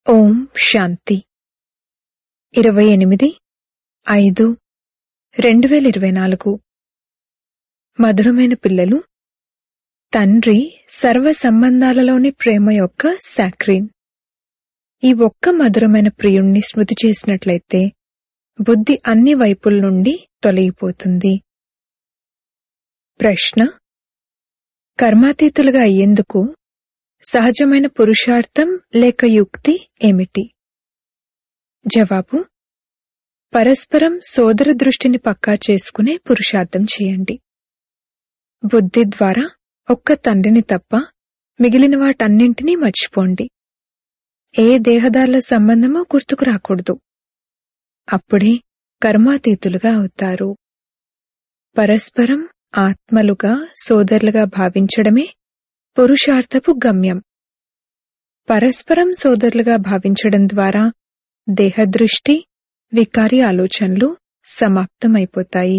ఓం శాంతి ఇరవై ఎనిమిది ఐదు రెండు వేల ఇరవై నాలుగు మధురమైన పిల్లలు తండ్రి సర్వ సంబంధాలలోని ప్రేమ యొక్క సాక్రీన్ ఈ ఒక్క మధురమైన ప్రియుణ్ణి స్మృతి చేసినట్లయితే బుద్ధి అన్ని వైపుల నుండి తొలగిపోతుంది ప్రశ్న కర్మాతీతులుగా అయ్యేందుకు సహజమైన పురుషార్థం లేక యుక్తి ఏమిటి జవాబు పరస్పరం సోదర దృష్టిని పక్కా చేసుకునే పురుషార్థం చేయండి బుద్ధి ద్వారా ఒక్క తండ్రిని తప్ప మిగిలిన వాటన్నింటినీ మర్చిపోండి ఏ దేహదారుల సంబంధమో గుర్తుకు రాకూడదు అప్పుడే కర్మాతీతులుగా అవుతారు పరస్పరం ఆత్మలుగా సోదరులుగా భావించడమే పురుషార్థపు గమ్యం పరస్పరం సోదరులుగా భావించడం ద్వారా దేహదృష్టి వికారి ఆలోచనలు సమాప్తమైపోతాయి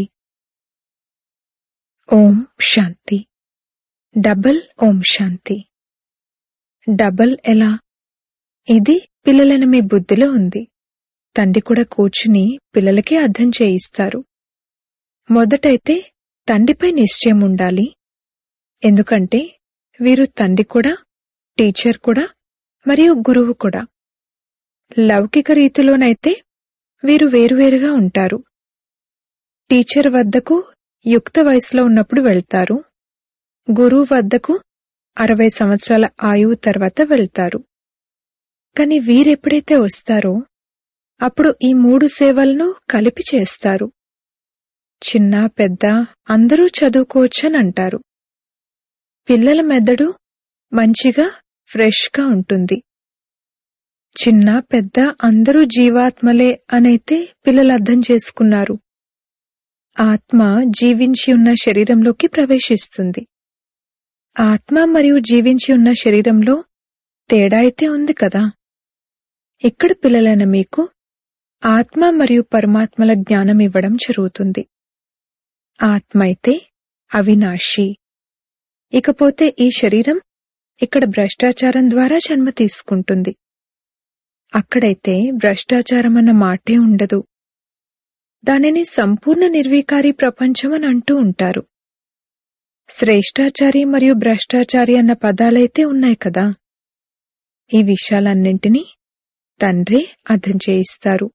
ఓం శాంతి డబల్ ఓం శాంతి డబల్ ఎలా ఇది పిల్లలైన మీ బుద్ధిలో ఉంది తండ్రి కూడా కూర్చుని పిల్లలకే అర్థం చేయిస్తారు మొదటైతే తండ్రిపై నిశ్చయం ఉండాలి ఎందుకంటే వీరు తండ్రి కూడా టీచర్ కూడా మరియు గురువు కూడా లౌకిక రీతిలోనైతే వీరు వేరువేరుగా ఉంటారు టీచర్ వద్దకు యుక్త వయసులో ఉన్నప్పుడు వెళ్తారు గురువు వద్దకు అరవై సంవత్సరాల ఆయువు తర్వాత వెళ్తారు కాని వీరెప్పుడైతే వస్తారో అప్పుడు ఈ మూడు సేవలను కలిపి చేస్తారు చిన్న పెద్ద అందరూ చదువుకోవచ్చని అంటారు పిల్లల మెదడు మంచిగా ఫ్రెష్గా ఉంటుంది చిన్న పెద్ద అందరూ జీవాత్మలే అనైతే పిల్లలు అర్థం చేసుకున్నారు ఆత్మ జీవించి ఉన్న శరీరంలోకి ప్రవేశిస్తుంది ఆత్మ మరియు జీవించి ఉన్న శరీరంలో తేడా అయితే ఉంది కదా ఇక్కడ పిల్లలైన మీకు ఆత్మ మరియు పరమాత్మల జ్ఞానం ఇవ్వడం జరుగుతుంది ఆత్మ అయితే అవినాశి ఇకపోతే ఈ శరీరం ఇక్కడ భ్రష్టాచారం ద్వారా జన్మ తీసుకుంటుంది అక్కడైతే భ్రష్టాచారం అన్న మాటే ఉండదు దానిని సంపూర్ణ నిర్వీకారి ప్రపంచం అని అంటూ ఉంటారు శ్రేష్టాచారి మరియు భ్రష్టాచారి అన్న పదాలైతే ఉన్నాయి కదా ఈ విషయాలన్నింటినీ తండ్రే అర్థం చేయిస్తారు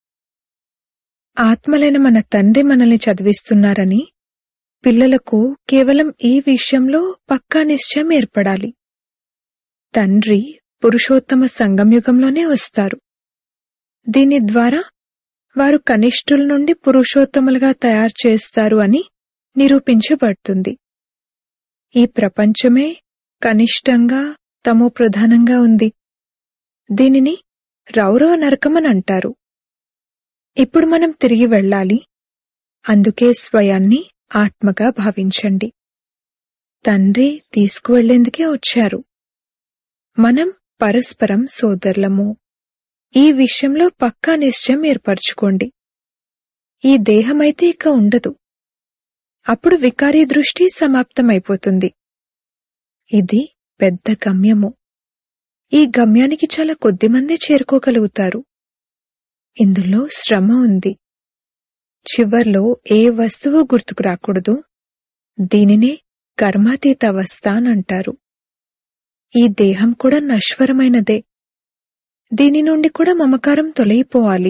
ఆత్మలైన మన తండ్రి మనల్ని చదివిస్తున్నారని పిల్లలకు కేవలం ఈ విషయంలో పక్కా నిశ్చయం ఏర్పడాలి తండ్రి పురుషోత్తమ సంగంయుగంలోనే వస్తారు దీని ద్వారా వారు కనిష్ఠుల నుండి పురుషోత్తములుగా తయారు చేస్తారు అని నిరూపించబడుతుంది ఈ ప్రపంచమే కనిష్టంగా తమో ప్రధానంగా ఉంది దీనిని రౌరవ నరకమని అంటారు ఇప్పుడు మనం తిరిగి వెళ్ళాలి అందుకే స్వయాన్ని ఆత్మగా భావించండి తండ్రి తీసుకువెళ్లేందుకే వచ్చారు మనం పరస్పరం సోదరులము ఈ విషయంలో పక్కా నిశ్చయం ఏర్పరచుకోండి ఈ దేహమైతే ఇక ఉండదు అప్పుడు వికారీ దృష్టి సమాప్తమైపోతుంది ఇది పెద్ద గమ్యము ఈ గమ్యానికి చాలా కొద్దిమంది చేరుకోగలుగుతారు ఇందులో శ్రమ ఉంది చివర్లో ఏ వస్తువు గుర్తుకు రాకూడదు దీనినే కర్మాతీత అవస్థ అని అంటారు ఈ దేహం కూడా నశ్వరమైనదే దీని నుండి కూడా మమకారం తొలగిపోవాలి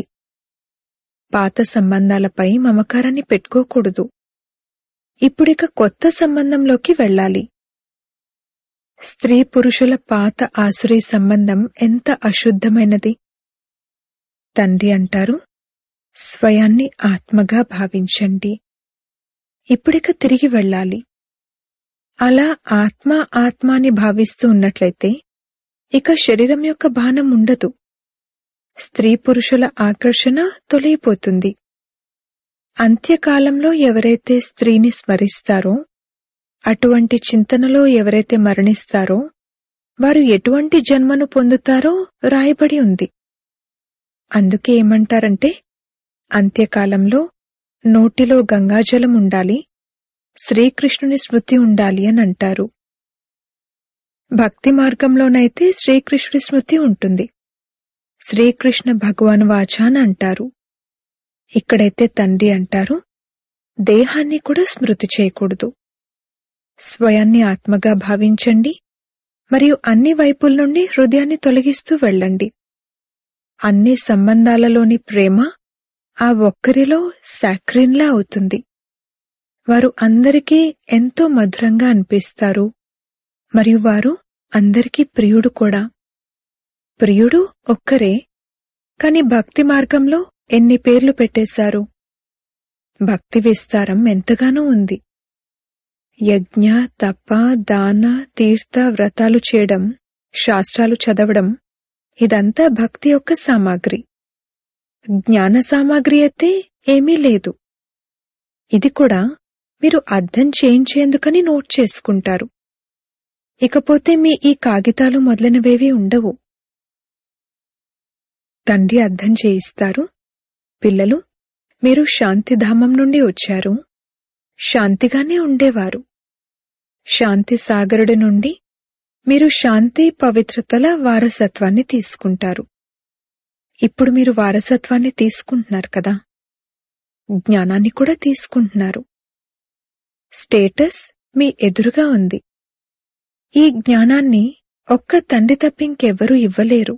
పాత సంబంధాలపై మమకారాన్ని పెట్టుకోకూడదు ఇప్పుడిక కొత్త సంబంధంలోకి వెళ్ళాలి స్త్రీ పురుషుల పాత ఆసురీ సంబంధం ఎంత అశుద్ధమైనది తండ్రి అంటారు స్వయాన్ని ఆత్మగా భావించండి ఇప్పుడిక తిరిగి వెళ్ళాలి అలా ఆత్మ ఆత్మ అని భావిస్తూ ఉన్నట్లయితే ఇక శరీరం యొక్క బాణం ఉండదు స్త్రీ పురుషుల ఆకర్షణ తొలగిపోతుంది అంత్యకాలంలో ఎవరైతే స్త్రీని స్మరిస్తారో అటువంటి చింతనలో ఎవరైతే మరణిస్తారో వారు ఎటువంటి జన్మను పొందుతారో రాయబడి ఉంది అందుకే ఏమంటారంటే అంత్యకాలంలో నోటిలో గంగాజలం ఉండాలి శ్రీకృష్ణుని స్మృతి ఉండాలి అని అంటారు భక్తి మార్గంలోనైతే శ్రీకృష్ణుడి స్మృతి ఉంటుంది శ్రీకృష్ణ భగవాన్ వాచ అని అంటారు ఇక్కడైతే తండ్రి అంటారు దేహాన్ని కూడా స్మృతి చేయకూడదు స్వయాన్ని ఆత్మగా భావించండి మరియు అన్ని వైపుల నుండి హృదయాన్ని తొలగిస్తూ వెళ్ళండి అన్ని సంబంధాలలోని ప్రేమ ఆ ఒక్కరిలో సాక్రిన్లా అవుతుంది వారు అందరికీ ఎంతో మధురంగా అనిపిస్తారు మరియు వారు అందరికీ ప్రియుడు కూడా ప్రియుడు ఒక్కరే కాని భక్తి మార్గంలో ఎన్ని పేర్లు పెట్టేశారు భక్తి విస్తారం ఎంతగానో ఉంది యజ్ఞ తప దాన తీర్థ వ్రతాలు చేయడం శాస్త్రాలు చదవడం ఇదంతా భక్తి యొక్క సామాగ్రి జ్ఞాన సామాగ్రి అయితే ఏమీ లేదు ఇది కూడా మీరు అర్థం చేయించేందుకని నోట్ చేసుకుంటారు ఇకపోతే మీ ఈ కాగితాలు మొదలైనవేవీ ఉండవు తండ్రి అర్థం చేయిస్తారు పిల్లలు మీరు శాంతిధామం నుండి వచ్చారు శాంతిగానే ఉండేవారు శాంతి సాగరుడి నుండి మీరు శాంతి పవిత్రతల వారసత్వాన్ని తీసుకుంటారు ఇప్పుడు మీరు వారసత్వాన్ని తీసుకుంటున్నారు కదా జ్ఞానాన్ని కూడా తీసుకుంటున్నారు స్టేటస్ మీ ఎదురుగా ఉంది ఈ జ్ఞానాన్ని ఒక్క తండ్రి తప్ప ఇంకెవ్వరూ ఇవ్వలేరు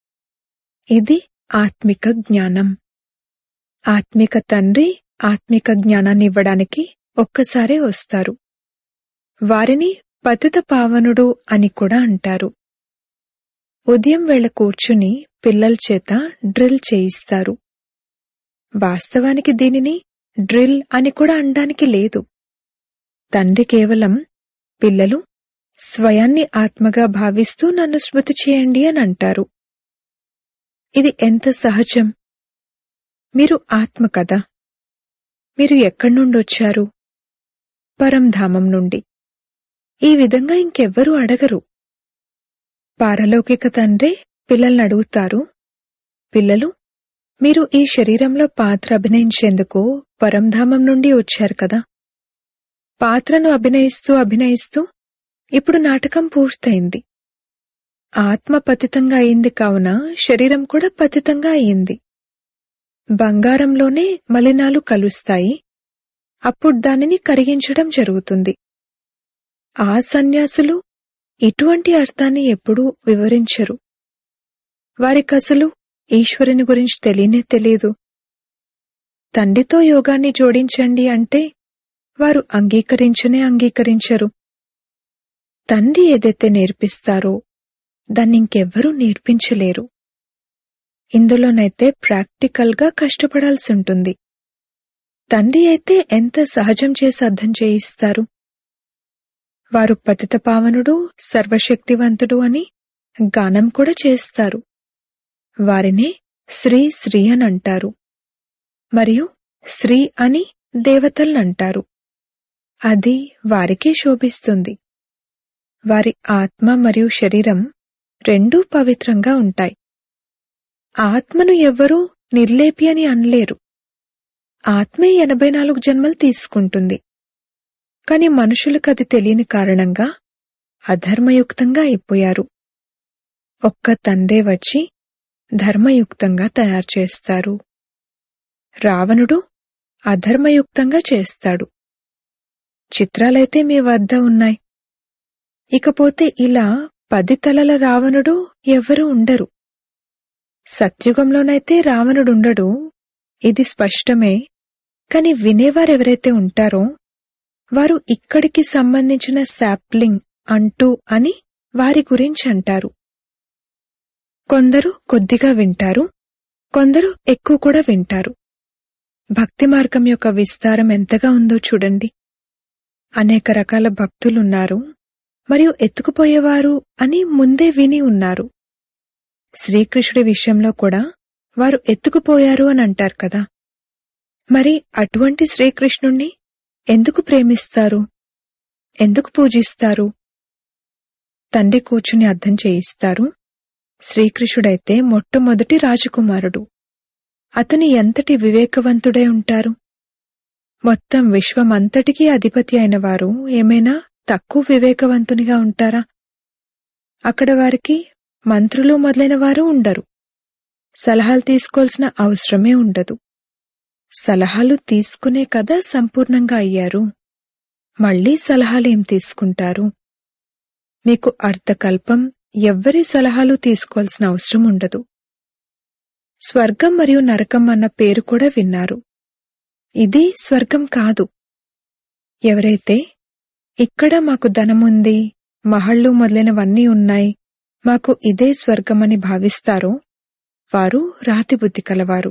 ఇది ఆత్మిక జ్ఞానం ఆత్మిక తండ్రి ఆత్మిక జ్ఞానాన్ని ఇవ్వడానికి ఒక్కసారే వస్తారు వారిని పతిత పావనుడు అని కూడా అంటారు ఉదయం వేళ కూర్చుని పిల్లల చేత డ్రిల్ చేయిస్తారు వాస్తవానికి దీనిని డ్రిల్ అని కూడా అనడానికి లేదు తండ్రి కేవలం పిల్లలు స్వయాన్ని ఆత్మగా భావిస్తూ నన్ను స్మృతి చేయండి అని అంటారు ఇది ఎంత సహజం మీరు ఆత్మ కదా మీరు ఎక్కడి నుండి వచ్చారు పరంధామం నుండి ఈ విధంగా ఇంకెవ్వరూ అడగరు పారలౌకిక తండ్రి పిల్లల్ని అడుగుతారు పిల్లలు మీరు ఈ శరీరంలో పాత్ర అభినయించేందుకు పరంధామం నుండి వచ్చారు కదా పాత్రను అభినయిస్తూ అభినయిస్తూ ఇప్పుడు నాటకం పూర్తయింది ఆత్మ పతితంగా అయింది కావున శరీరం కూడా పతితంగా అయింది బంగారంలోనే మలినాలు కలుస్తాయి అప్పుడు దానిని కరిగించడం జరుగుతుంది ఆ సన్యాసులు ఇటువంటి అర్థాన్ని ఎప్పుడూ వివరించరు వారికసలు ఈశ్వరుని గురించి తెలియనే తెలియదు తండ్రితో యోగాన్ని జోడించండి అంటే వారు అంగీకరించనే అంగీకరించరు తండ్రి ఏదైతే నేర్పిస్తారో దాన్ని ఇంకెవ్వరూ నేర్పించలేరు ఇందులోనైతే ప్రాక్టికల్గా కష్టపడాల్సి ఉంటుంది తండ్రి అయితే ఎంత సహజం చేసి అర్థం చేయిస్తారు వారు పతిత పావనుడు సర్వశక్తివంతుడు అని గానం కూడా చేస్తారు వారినే శ్రీ శ్రీ అని అంటారు మరియు శ్రీ అని దేవతల్నంటారు అది వారికే శోభిస్తుంది వారి ఆత్మ మరియు శరీరం రెండూ పవిత్రంగా ఉంటాయి ఆత్మను ఎవ్వరూ నిర్లేపి అని అనలేరు ఆత్మే ఎనభై నాలుగు జన్మలు తీసుకుంటుంది కాని మనుషులకు అది తెలియని కారణంగా అధర్మయుక్తంగా అయిపోయారు ఒక్క తండ్రే వచ్చి ధర్మయుక్తంగా తయారు చేస్తారు రావణుడు అధర్మయుక్తంగా చేస్తాడు చిత్రాలైతే మీ వద్ద ఉన్నాయి ఇకపోతే ఇలా పది తలల రావణుడు ఎవ్వరూ ఉండరు సత్యుగంలోనైతే రావణుడుండడు ఇది స్పష్టమే కాని వినేవారెవరైతే ఉంటారో వారు ఇక్కడికి సంబంధించిన శాప్లింగ్ అంటూ అని వారి గురించి అంటారు కొందరు కొద్దిగా వింటారు కొందరు ఎక్కువ కూడా వింటారు భక్తి మార్గం యొక్క విస్తారం ఎంతగా ఉందో చూడండి అనేక రకాల భక్తులున్నారు మరియు ఎత్తుకుపోయేవారు అని ముందే విని ఉన్నారు శ్రీకృష్ణుడి విషయంలో కూడా వారు ఎత్తుకుపోయారు అని అంటారు కదా మరి అటువంటి శ్రీకృష్ణుణ్ణి ఎందుకు ప్రేమిస్తారు ఎందుకు పూజిస్తారు తండ్రి కూర్చుని అర్థం చేయిస్తారు శ్రీకృష్ణుడైతే మొట్టమొదటి రాజకుమారుడు అతను ఎంతటి వివేకవంతుడై ఉంటారు మొత్తం విశ్వమంతటికీ అధిపతి అయిన వారు ఏమైనా తక్కువ వివేకవంతునిగా ఉంటారా అక్కడ వారికి మంత్రులు మొదలైన వారు ఉండరు సలహాలు తీసుకోవాల్సిన అవసరమే ఉండదు సలహాలు తీసుకునే కదా సంపూర్ణంగా అయ్యారు మళ్ళీ సలహాలేం తీసుకుంటారు మీకు అర్థకల్పం ఎవ్వరి సలహాలు తీసుకోవాల్సిన అవసరం ఉండదు స్వర్గం మరియు నరకం అన్న పేరు కూడా విన్నారు ఇది స్వర్గం కాదు ఎవరైతే ఇక్కడ మాకు ధనముంది మహళ్ళు మొదలైనవన్నీ ఉన్నాయి మాకు ఇదే స్వర్గమని భావిస్తారో వారు రాతి బుద్ధి కలవారు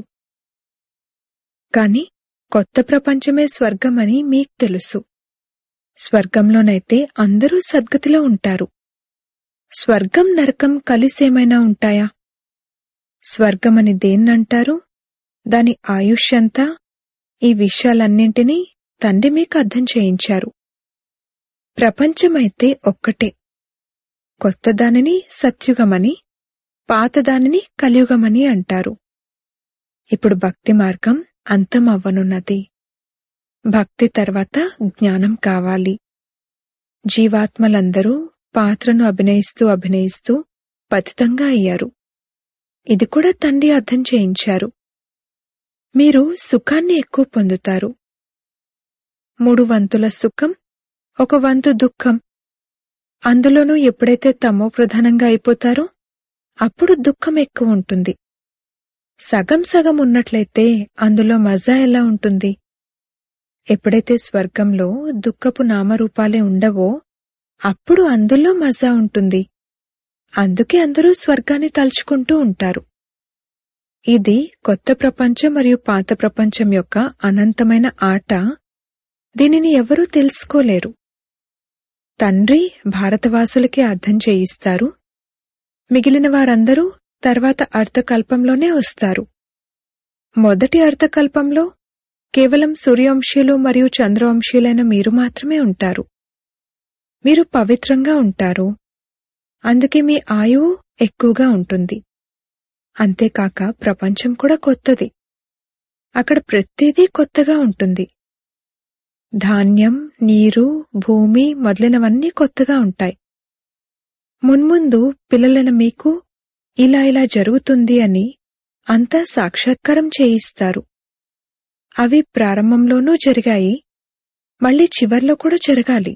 కాని కొత్త ప్రపంచమే స్వర్గమని మీకు తెలుసు స్వర్గంలోనైతే అందరూ సద్గతిలో ఉంటారు స్వర్గం నరకం కలిసేమైనా ఉంటాయా స్వర్గమని దేన్నంటారు దాని ఆయుష్ అంతా ఈ విషయాలన్నింటినీ తండ్రి మీకు అర్థం చేయించారు ప్రపంచమైతే ఒక్కటే కొత్త దానిని సత్యుగమని పాతదానిని కలియుగమని అంటారు ఇప్పుడు భక్తి మార్గం అంతం అవ్వనున్నది భక్తి తర్వాత జ్ఞానం కావాలి జీవాత్మలందరూ పాత్రను అభినయిస్తూ అభినయిస్తూ పతితంగా అయ్యారు ఇది కూడా తండ్రి అర్థం చేయించారు మీరు సుఖాన్ని ఎక్కువ పొందుతారు మూడు వంతుల సుఖం ఒక వంతు దుఃఖం అందులోనూ ఎప్పుడైతే తమో ప్రధానంగా అయిపోతారో అప్పుడు దుఃఖం ఎక్కువ ఉంటుంది సగం సగం ఉన్నట్లయితే అందులో మజా ఎలా ఉంటుంది ఎప్పుడైతే స్వర్గంలో దుఃఖపు నామరూపాలే ఉండవో అప్పుడు అందులో మజా ఉంటుంది అందుకే అందరూ స్వర్గాన్ని తలుచుకుంటూ ఉంటారు ఇది కొత్త ప్రపంచం మరియు పాత ప్రపంచం యొక్క అనంతమైన ఆట దీనిని ఎవరూ తెలుసుకోలేరు తండ్రి భారతవాసులకి అర్థం చేయిస్తారు మిగిలిన వారందరూ తర్వాత అర్థకల్పంలోనే వస్తారు మొదటి అర్థకల్పంలో కేవలం సూర్యవంశీయులు మరియు చంద్రవంశీయులైన మీరు మాత్రమే ఉంటారు మీరు పవిత్రంగా ఉంటారు అందుకే మీ ఆయువు ఎక్కువగా ఉంటుంది అంతేకాక ప్రపంచం కూడా కొత్తది అక్కడ ప్రతిదీ కొత్తగా ఉంటుంది ధాన్యం నీరు భూమి మొదలైనవన్నీ కొత్తగా ఉంటాయి మున్ముందు పిల్లలైన మీకు ఇలా ఇలా జరుగుతుంది అని అంతా సాక్షాత్కారం చేయిస్తారు అవి ప్రారంభంలోనూ జరిగాయి మళ్ళీ చివర్లో కూడా జరగాలి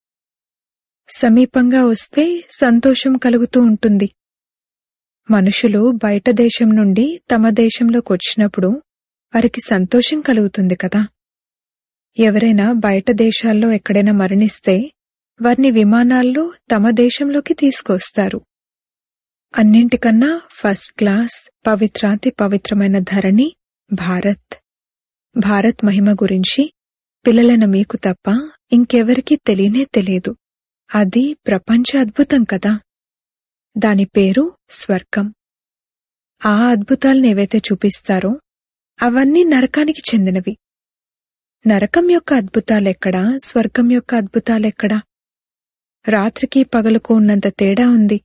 సమీపంగా వస్తే సంతోషం కలుగుతూ ఉంటుంది మనుషులు బయట దేశం నుండి తమ దేశంలోకి వచ్చినప్పుడు వారికి సంతోషం కలుగుతుంది కదా ఎవరైనా బయట దేశాల్లో ఎక్కడైనా మరణిస్తే వారిని విమానాల్లో తమ దేశంలోకి తీసుకొస్తారు అన్నింటికన్నా ఫస్ట్ క్లాస్ పవిత్రాతి పవిత్రమైన ధరణి భారత్ భారత్ మహిమ గురించి పిల్లలైన మీకు తప్ప ఇంకెవరికీ తెలియనే తెలియదు అది ప్రపంచ అద్భుతం కదా దాని పేరు స్వర్గం ఆ అద్భుతాలను ఏవైతే చూపిస్తారో అవన్నీ నరకానికి చెందినవి నరకం యొక్క అద్భుతాలెక్కడా స్వర్గం యొక్క అద్భుతాలెక్కడా రాత్రికి పగలుకు ఉన్నంత తేడా ఉంది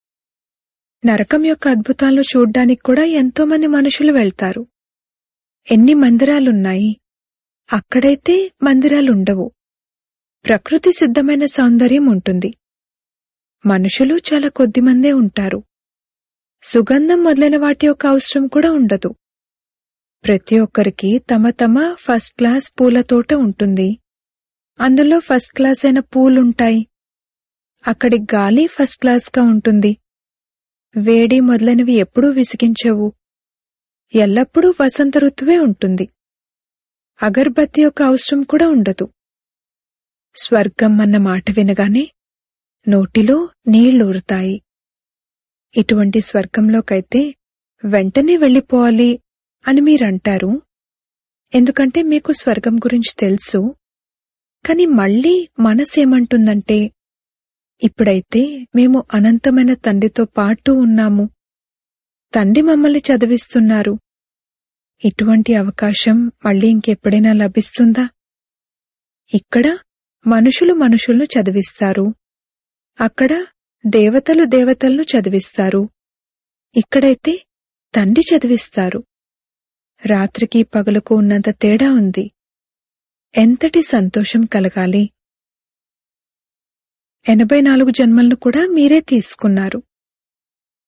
నరకం యొక్క అద్భుతాలను చూడ్డానికి కూడా ఎంతో మంది మనుషులు వెళ్తారు ఎన్ని మందిరాలున్నాయి అక్కడైతే మందిరాలుండవు ప్రకృతి సిద్ధమైన సౌందర్యం ఉంటుంది మనుషులు చాలా కొద్దిమందే ఉంటారు సుగంధం మొదలైన వాటి యొక్క అవసరం కూడా ఉండదు ప్రతి ఒక్కరికి తమ తమ ఫస్ట్ క్లాస్ పూల తోట ఉంటుంది అందులో ఫస్ట్ క్లాస్ అయిన పూలుంటాయి అక్కడి గాలి ఫస్ట్ క్లాస్గా ఉంటుంది వేడి మొదలైనవి ఎప్పుడూ విసిగించవు ఎల్లప్పుడూ వసంత ఋతువే ఉంటుంది అగర్బత్తి యొక్క అవసరం కూడా ఉండదు స్వర్గం అన్న మాట వినగానే నోటిలో నీళ్లూరుతాయి ఇటువంటి స్వర్గంలోకైతే వెంటనే వెళ్ళిపోవాలి అని మీరంటారు ఎందుకంటే మీకు స్వర్గం గురించి తెలుసు కాని మళ్ళీ మనసేమంటుందంటే ఇప్పుడైతే మేము అనంతమైన తండ్రితో పాటు ఉన్నాము తండ్రి మమ్మల్ని చదివిస్తున్నారు ఇటువంటి అవకాశం మళ్ళీ ఇంకెప్పుడైనా లభిస్తుందా ఇక్కడ మనుషులు మనుషులను చదివిస్తారు అక్కడ దేవతలు దేవతలను చదివిస్తారు ఇక్కడైతే తండ్రి చదివిస్తారు రాత్రికి పగలుకు ఉన్నంత తేడా ఉంది ఎంతటి సంతోషం కలగాలి ఎనభై నాలుగు జన్మలను కూడా మీరే తీసుకున్నారు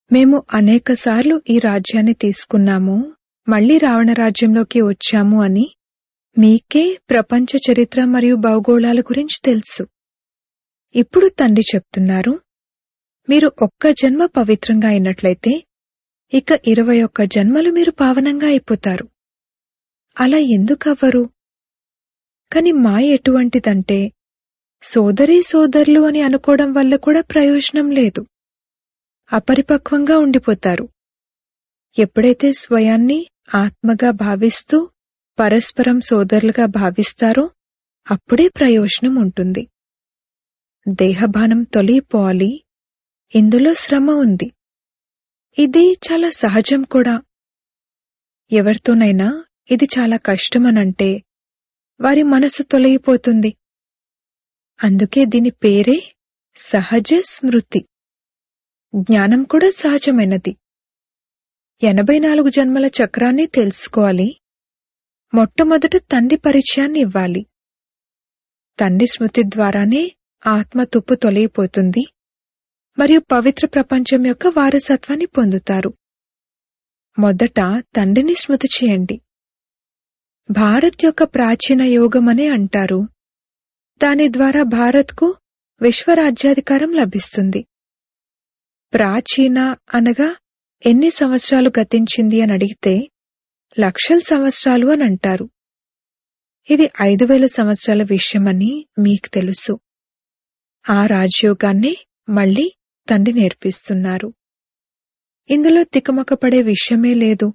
మేము అనేకసార్లు ఈ రాజ్యాన్ని తీసుకున్నాము మళ్ళీ రావణ రాజ్యంలోకి వచ్చాము అని మీకే ప్రపంచ చరిత్ర మరియు భౌగోళాల గురించి తెలుసు ఇప్పుడు తండ్రి చెప్తున్నారు మీరు ఒక్క జన్మ పవిత్రంగా అయినట్లయితే ఇక ఇరవై ఒక్క జన్మలు మీరు పావనంగా అయిపోతారు అలా ఎందుకవ్వరు కాని మాయ ఎటువంటిదంటే సోదరీ సోదరులు అని అనుకోవడం వల్ల కూడా ప్రయోజనం లేదు అపరిపక్వంగా ఉండిపోతారు ఎప్పుడైతే స్వయాన్ని ఆత్మగా భావిస్తూ పరస్పరం సోదరులుగా భావిస్తారో అప్పుడే ప్రయోజనం ఉంటుంది దేహభానం తొలిపోవాలి ఇందులో శ్రమ ఉంది ఇది చాలా సహజం కూడా ఎవరితోనైనా ఇది చాలా కష్టమనంటే వారి మనసు తొలగిపోతుంది అందుకే దీని పేరే సహజ స్మృతి జ్ఞానం కూడా సహజమైనది ఎనభై నాలుగు జన్మల చక్రాన్ని తెలుసుకోవాలి మొట్టమొదట తండ్రి పరిచయాన్ని ఇవ్వాలి తండ్రి స్మృతి ద్వారానే ఆత్మ తుప్పు తొలగిపోతుంది మరియు పవిత్ర ప్రపంచం యొక్క వారసత్వాన్ని పొందుతారు మొదట తండ్రిని స్మృతి చేయండి భారత్ యొక్క ప్రాచీన యోగమనే అంటారు దాని ద్వారా భారత్కు విశ్వరాజ్యాధికారం లభిస్తుంది ప్రాచీన అనగా ఎన్ని సంవత్సరాలు గతించింది అని అడిగితే లక్షల సంవత్సరాలు అని అంటారు ఇది ఐదు వేల సంవత్సరాల విషయమని మీకు తెలుసు ఆ రాజయోగాన్ని మళ్ళీ తండ్రి నేర్పిస్తున్నారు ఇందులో తికమకపడే విషయమే లేదు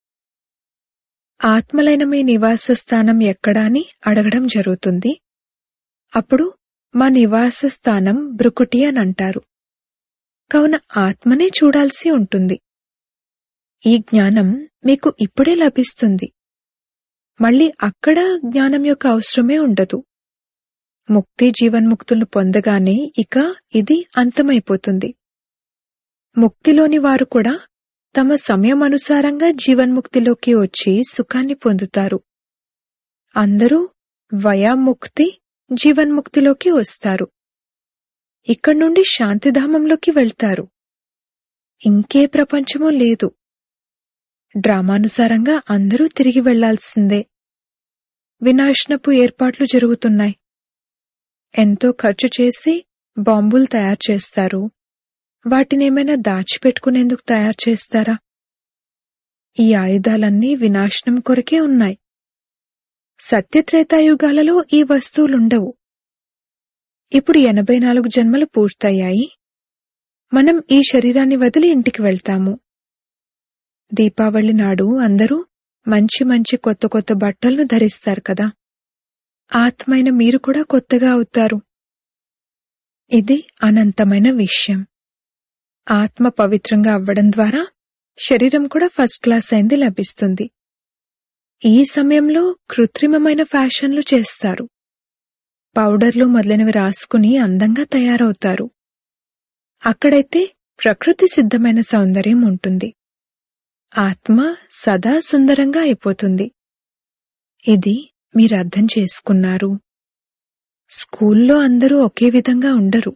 ఆత్మలైన మీ నివాస స్థానం ఎక్కడా అని అడగడం జరుగుతుంది అప్పుడు మా నివాస స్థానం బ్రుకుటి అని అంటారు కావున ఆత్మనే చూడాల్సి ఉంటుంది ఈ జ్ఞానం మీకు ఇప్పుడే లభిస్తుంది మళ్ళీ అక్కడ జ్ఞానం యొక్క అవసరమే ఉండదు ముక్తి జీవన్ముక్తులను పొందగానే ఇక ఇది అంతమైపోతుంది ముక్తిలోని వారు కూడా తమ సమయం అనుసారంగా జీవన్ముక్తిలోకి వచ్చి సుఖాన్ని పొందుతారు అందరూ వయాముక్తి జీవన్ముక్తిలోకి వస్తారు ఇక్కడి నుండి శాంతిధామంలోకి వెళ్తారు ఇంకే ప్రపంచమూ లేదు డ్రామానుసారంగా అందరూ తిరిగి వెళ్లాల్సిందే వినాశనపు ఏర్పాట్లు జరుగుతున్నాయి ఎంతో ఖర్చు చేసి బాంబులు తయారు చేస్తారు వాటినేమైనా దాచిపెట్టుకునేందుకు తయారు చేస్తారా ఈ ఆయుధాలన్నీ వినాశనం కొరకే ఉన్నాయి సత్యత్రేతాయుగాలలో ఈ వస్తువులుండవు ఇప్పుడు ఎనభై నాలుగు జన్మలు పూర్తయ్యాయి మనం ఈ శరీరాన్ని వదిలి ఇంటికి వెళ్తాము దీపావళి నాడు అందరూ మంచి మంచి కొత్త కొత్త బట్టలను ధరిస్తారు కదా ఆత్మైన మీరు కూడా కొత్తగా అవుతారు ఇది అనంతమైన విషయం ఆత్మ పవిత్రంగా అవ్వడం ద్వారా శరీరం కూడా ఫస్ట్ క్లాస్ అయింది లభిస్తుంది ఈ సమయంలో కృత్రిమమైన ఫ్యాషన్లు చేస్తారు పౌడర్లు మొదలైనవి రాసుకుని అందంగా తయారవుతారు అక్కడైతే ప్రకృతి సిద్ధమైన సౌందర్యం ఉంటుంది ఆత్మ సదా సుందరంగా అయిపోతుంది ఇది మీరు అర్థం చేసుకున్నారు స్కూల్లో అందరూ ఒకే విధంగా ఉండరు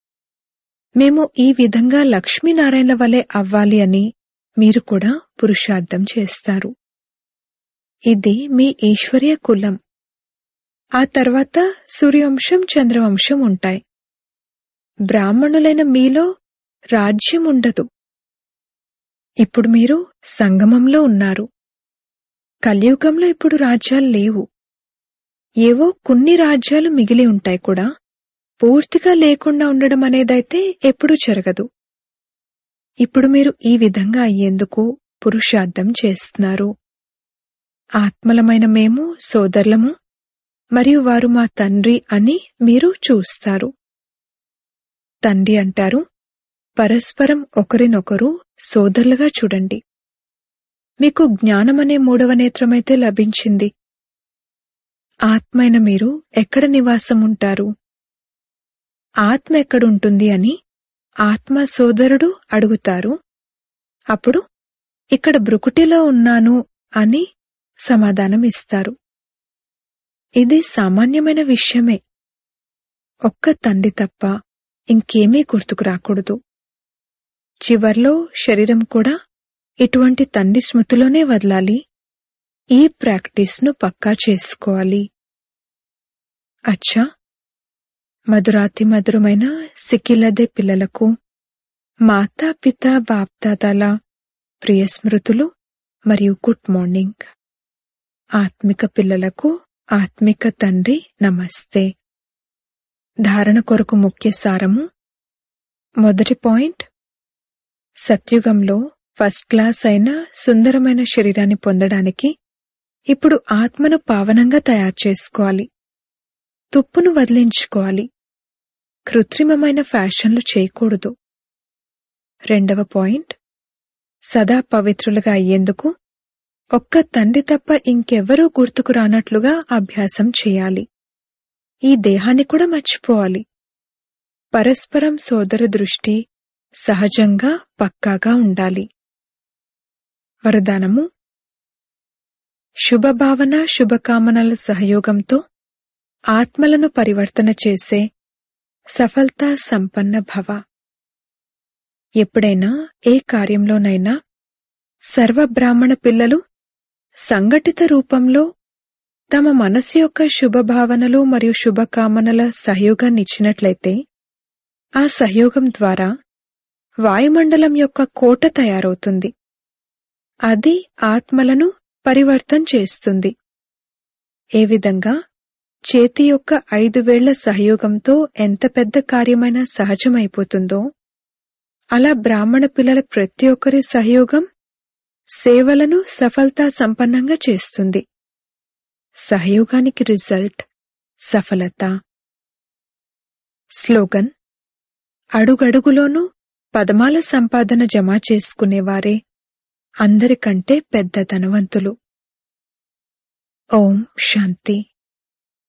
మేము ఈ విధంగా లక్ష్మీనారాయణ వలె అవ్వాలి అని మీరు కూడా పురుషార్థం చేస్తారు ఇది మీ ఈశ్వర్య కులం ఆ తర్వాత సూర్యవంశం చంద్రవంశం ఉంటాయి బ్రాహ్మణులైన మీలో రాజ్యం ఉండదు ఇప్పుడు మీరు సంగమంలో ఉన్నారు కలియుగంలో ఇప్పుడు రాజ్యాలు లేవు ఏవో కొన్ని రాజ్యాలు మిగిలి ఉంటాయి కూడా పూర్తిగా లేకుండా ఉండడం అనేదైతే ఎప్పుడూ జరగదు ఇప్పుడు మీరు ఈ విధంగా అయ్యేందుకు పురుషార్థం చేస్తున్నారు ఆత్మలమైన మేము సోదరులము మరియు వారు మా తండ్రి అని మీరు చూస్తారు తండ్రి అంటారు పరస్పరం ఒకరినొకరు సోదరులుగా చూడండి మీకు జ్ఞానమనే మూడవ నేత్రమైతే లభించింది ఆత్మైన మీరు ఎక్కడ నివాసం ఉంటారు ఆత్మ ఎక్కడుంటుంది అని ఆత్మ సోదరుడు అడుగుతారు అప్పుడు ఇక్కడ బ్రుకుటిలో ఉన్నాను అని సమాధానం ఇస్తారు ఇది సామాన్యమైన విషయమే ఒక్క తండ్రి తప్ప ఇంకేమీ గుర్తుకు రాకూడదు చివర్లో శరీరం కూడా ఇటువంటి తండ్రి స్మృతిలోనే వదలాలి ఈ ప్రాక్టీస్ను పక్కా చేసుకోవాలి అచ్చా మధురాతి మధురమైన సిక్కిలదే పిల్లలకు మాతా పిత బాప్దాదాల ప్రియ స్మృతులు మరియు గుడ్ మార్నింగ్ ఆత్మిక పిల్లలకు ఆత్మిక తండ్రి నమస్తే ధారణ కొరకు ముఖ్య సారము మొదటి పాయింట్ సత్యుగంలో ఫస్ట్ క్లాస్ అయిన సుందరమైన శరీరాన్ని పొందడానికి ఇప్పుడు ఆత్మను పావనంగా తయారు చేసుకోవాలి తుప్పును వదిలించుకోవాలి కృత్రిమమైన ఫ్యాషన్లు చేయకూడదు రెండవ పాయింట్ సదా పవిత్రులుగా అయ్యేందుకు ఒక్క తండ్రి తప్ప ఇంకెవ్వరూ గుర్తుకు రానట్లుగా అభ్యాసం చేయాలి ఈ దేహాన్ని కూడా మర్చిపోవాలి పరస్పరం సోదర దృష్టి సహజంగా పక్కాగా ఉండాలి వరదానము శుభభావన శుభకామనల సహయోగంతో ఆత్మలను పరివర్తన చేసే సఫలతా సంపన్న భవ ఎప్పుడైనా ఏ కార్యంలోనైనా సర్వబ్రాహ్మణ పిల్లలు సంఘటిత రూపంలో తమ మనసు యొక్క శుభభావనలు మరియు శుభకామనల సహయోగాన్ని ఇచ్చినట్లయితే ఆ సహయోగం ద్వారా వాయుమండలం యొక్క కోట తయారవుతుంది అది ఆత్మలను పరివర్తన చేస్తుంది ఏ విధంగా చేతి యొక్క ఐదు వేళ్ల సహయోగంతో ఎంత పెద్ద కార్యమైనా సహజమైపోతుందో అలా బ్రాహ్మణ పిల్లల ప్రతి ఒక్కరి సహయోగం సేవలను సఫలతా సంపన్నంగా చేస్తుంది సహయోగానికి రిజల్ట్ సఫలత స్లోగన్ అడుగడుగులోనూ పదమాల సంపాదన జమ చేసుకునేవారే అందరికంటే పెద్ద ధనవంతులు ఓం శాంతి